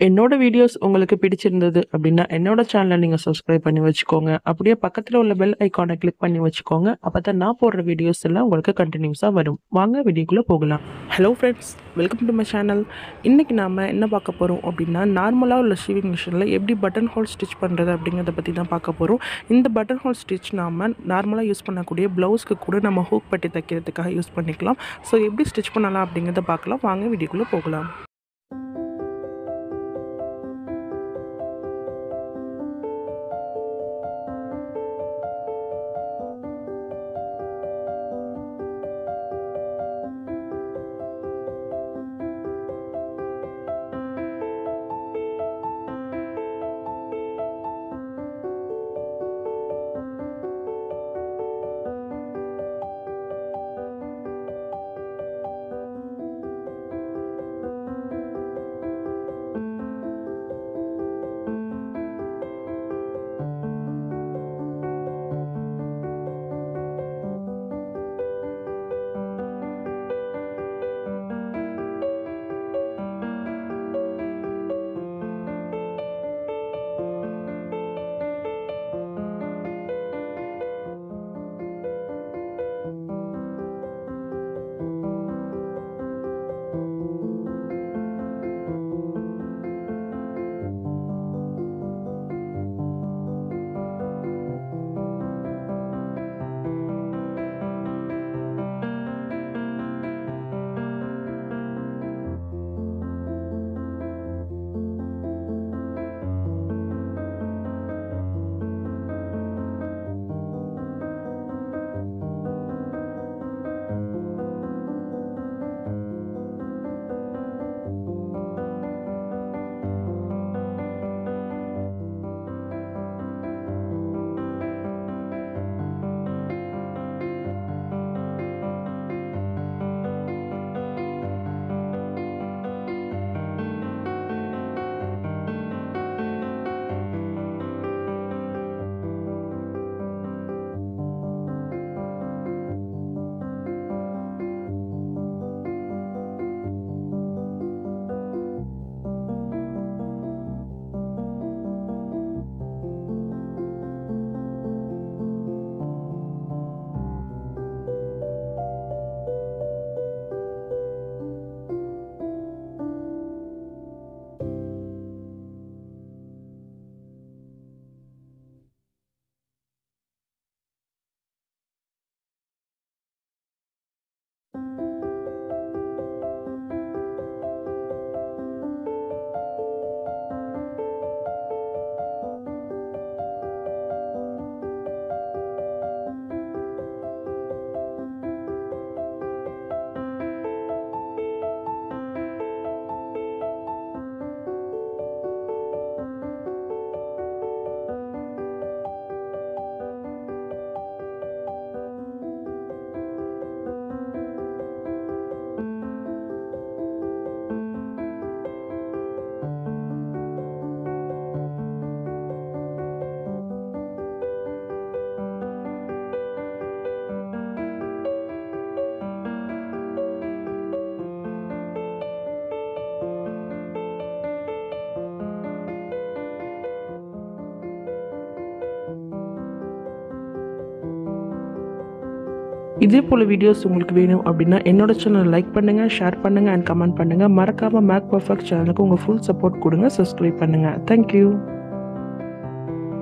என்னோட வீடியோஸ் உங்களுக்கு பிடிச்சிருந்தது அப்படின்னா என்னோட சேனலை நீங்கள் சப்ஸ்கிரைப் பண்ணி வச்சுக்கோங்க அப்படியே பக்கத்தில் உள்ள பெல் ஐக்கானை கிளிக் பண்ணி வச்சுக்கோங்க அப்போ தான் நான் போடுற வீடியோஸ் எல்லாம் உங்களுக்கு கண்டினியூஸாக வரும் வாங்க வீடியோக்குள்ளே போகலாம் hello friends welcome to my channel இன்றைக்கி நாம் என்ன பார்க்க போகிறோம் அப்படின்னா நார்மலாக உள்ள ஷீவிங் மிஷினில் எப்படி பட்டன் ஹோல் ஸ்டிச் பண்ணுறது அப்படிங்கிறத பற்றி தான் பார்க்க போகிறோம் இந்த பட்டன் ஹோல் ஸ்டிச் நாம் நார்மலாக யூஸ் பண்ணக்கூடிய ப்ளவுஸ்க்கு கூட நம்ம ஹூக் பட்டி தைக்கிறதுக்காக யூஸ் பண்ணிக்கலாம் ஸோ எப்படி ஸ்டிச் பண்ணலாம் அப்படிங்கிறத பார்க்கலாம் வாங்க வீடியோக்குள்ளே போகலாம் இதே போல் வீடியோஸ் உங்களுக்கு வேணும் அப்படின்னா என்னோட சேனலை லைக் பண்ணுங்கள் ஷேர் பண்ணுங்கள் அண்ட் கமெண்ட் பண்ணுங்கள் மறக்காமல் மேக் பர்ஃபெக்ட் சேனலுக்கு உங்கள் ஃபுல் சப்போர்ட் கொடுங்க சப்ஸ்கிரைப் பண்ணுங்கள் தேங்க்யூ